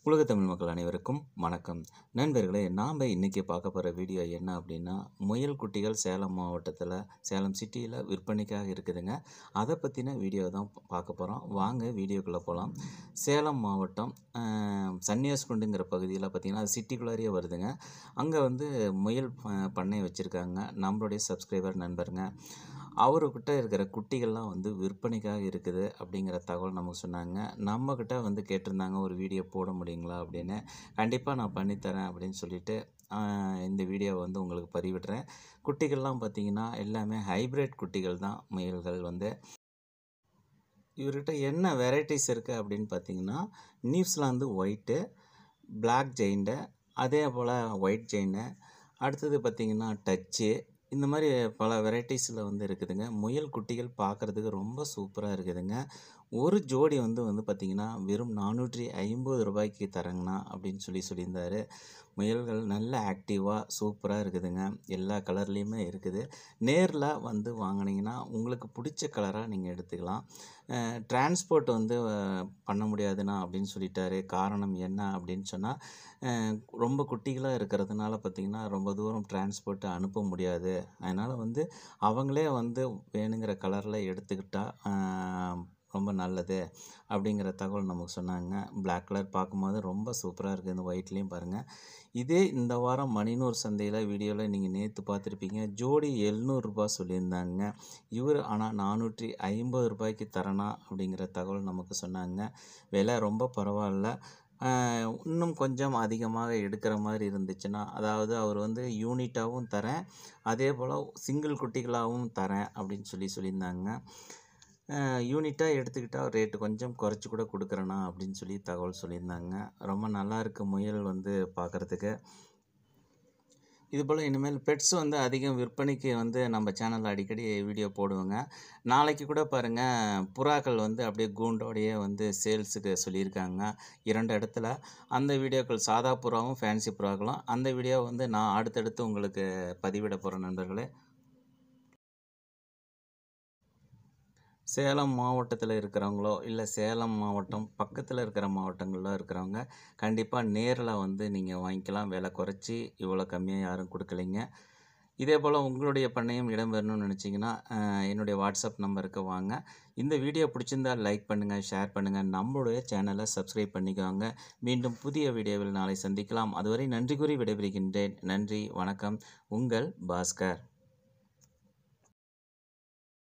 உலக தமிழ் மக்கள் அனைவருக்கும் வணக்கம் நண்பர்களே நாம் இன்றைக்கி பார்க்க போகிற வீடியோ என்ன அப்படின்னா முயல் குட்டிகள் சேலம் மாவட்டத்தில் சேலம் சிட்டியில் விற்பனைக்காக இருக்குதுங்க அதை பற்றின வீடியோ தான் பார்க்க போகிறோம் வாங்க வீடியோக்குள்ளே போகலாம் சேலம் மாவட்டம் ஆஹ், சன்னியாஸ்குண்டுங்கிற பகுதியில் பார்த்திங்கன்னா அது சிட்டிக்குள்ளாரியே வருதுங்க அங்கே வந்து முயல் ப- பண்ணை வச்சுருக்காங்க நம்மளுடைய சப்ஸ்கிரைபர் நண்பருங்க அவர்கிட்ட இருக்கிற குட்டிகள்லாம் வந்து விற்பனைக்காக இருக்குது அப்படிங்கிற தகவல் நமக்கு சொன்னாங்க நம்மக்கிட்ட வந்து கேட்டிருந்தாங்க ஒரு வீடியோ போட முடியுங்களா அப்படின்னு கண்டிப்பாக நான் பண்ணித்தரேன் அப்படின்னு சொல்லிட்டு ஆஹ், இந்த வீடியோவை வந்து உங்களுக்கு பதிவிடுறேன் குட்டிகள்லாம் பார்த்தீங்கன்னா எல்லாமே ஹைப்ரிட் குட்டிகள் தான் முயல்கள் வந்து இவர்கிட்ட என்ன வெரைட்டிஸ் இருக்குது அப்படின்னு பார்த்தீங்கன்னா நியூசிலாந்து ஒயிட்டு Black ஜெயிண்ட்டு அதே போல் ஒயிட் ஜெயின்னு அடுத்தது பார்த்தீங்கன்னா டச்சு இந்த மாதிரி பல வெரைட்டிஸில் வந்து இருக்குதுங்க முயல் குட்டிகள் பார்க்குறதுக்கு ரொம்ப சூப்பராக இருக்குதுங்க ஒரு ஜோடி வந்து வந்து பார்த்திங்கன்னா வெறும் நானூற்றி ஐம்பது ரூபாய்க்கு தரங்கண்ணா அப்படின்னு சொல்லி சொல்லியிருந்தாரு முயல்கள் நல்ல ஆக்டிவாக சூப்பராக இருக்குதுங்க எல்லா கலர்லேயுமே இருக்குது நேரில் வந்து வாங்கினீங்கன்னா உங்களுக்கு பிடிச்ச கலராக நீங்கள் எடுத்துக்கலாம் டிரான்ஸ்போர்ட் வந்து அஹ், பண்ண முடியாதுண்ணா அப்படின்னு சொல்லிட்டாரு காரணம் என்ன அப்படின்னு சொன்னால் ரொம்ப குட்டிகளாக இருக்கிறதுனால பார்த்திங்கன்னா ரொம்ப தூரம் டிரான்ஸ்போர்ட் அனுப்ப முடியாது அதனால் வந்து அவங்களே வந்து வேணுங்கிற கலரில் எடுத்துக்கிட்டால் அஹ், ரொம்ப நல்லது அப்படிங்கிற தகவல் நமக்கு சொன்னாங்க Black கலர் பார்க்கும்போது ரொம்ப சூப்பராக இருக்குது இந்த ஒயிட்லேயும் பாருங்கள் இதே இந்த வாரம் மணினூர் சந்தையில் வீடியோவில் நீங்கள் நேற்று பார்த்துருப்பீங்க ஜோடி எழுநூறுபா சொல்லியிருந்தாங்க இவர் ஆனால் நானூற்றி ஐம்பது ரூபாய்க்கு தரணா அப்படிங்கிற தகவல் நமக்கு சொன்னாங்க விலை ரொம்ப பரவாயில்ல ஆஹ் இன்னும் கொஞ்சம் அதிகமாக எடுக்கிற மாதிரி இருந்துச்சுன்னா அதாவது அவர் வந்து யூனிட்டாகவும் தரேன் அதே போல் சிங்கிள் குட்டிகளாகவும் தரேன் அப்படின்னு சொல்லி சொல்லியிருந்தாங்க யூனிட்டாக எடுத்துக்கிட்டால் ரேட்டு கொஞ்சம் குறைச்சி கூட கொடுக்குறேண்ணா அப்படின்னு சொல்லி தகவல் சொல்லியிருந்தாங்க ரொம்ப நல்லா இருக்கு முயல் வந்து பார்க்குறதுக்கு இது போல் இனிமேல் பெட்ஸ் வந்து அதிகம் விற்பனைக்கு வந்து நம்ம சேனலில் அடிக்கடி வீடியோ போடுவோங்க நாளைக்கு கூட பாருங்கள் புறாக்கள் வந்து அப்படியே கூண்டோடையே வந்து சேல்ஸுக்கு சொல்லியிருக்காங்க இரண்டு இடத்துல அந்த வீடியோக்கள் சாதா புறாவும் ஃபேன்சி புறாக்களும் அந்த வீடியோ வந்து நான் அடுத்தடுத்து உங்களுக்கு பதிவிட போகிறேன் நண்பர்களே சேலம் மாவட்டத்தில் இருக்கிறவங்களோ இல்லை சேலம் மாவட்டம் பக்கத்தில் இருக்கிற மாவட்டங்களில் இருக்கிறவங்க கண்டிப்பாக நேரில் வந்து நீங்கள் வாங்கிக்கலாம் விலை குறைச்சி இவ்வளோ கம்மியாக யாரும் கொடுக்கலைங்க இதே போல் உங்களுடைய பண்ணையும் இடம் பெறணும்னு நினச்சிங்கன்னா என்னுடைய வாட்ஸ்அப் நம்பருக்கு வாங்க இந்த வீடியோ பிடிச்சிருந்தா லைக் பண்ணுங்கள் ஷேர் பண்ணுங்கள் நம்மளுடைய சேனலை சப்ஸ்கிரைப் பண்ணிக்கோங்க மீண்டும் புதிய வீடியோவில் நாளை சந்திக்கலாம் அதுவரை நன்றி கூறி விடைபெறுகின்றேன் நன்றி வணக்கம் உங்கள் பாஸ்கர்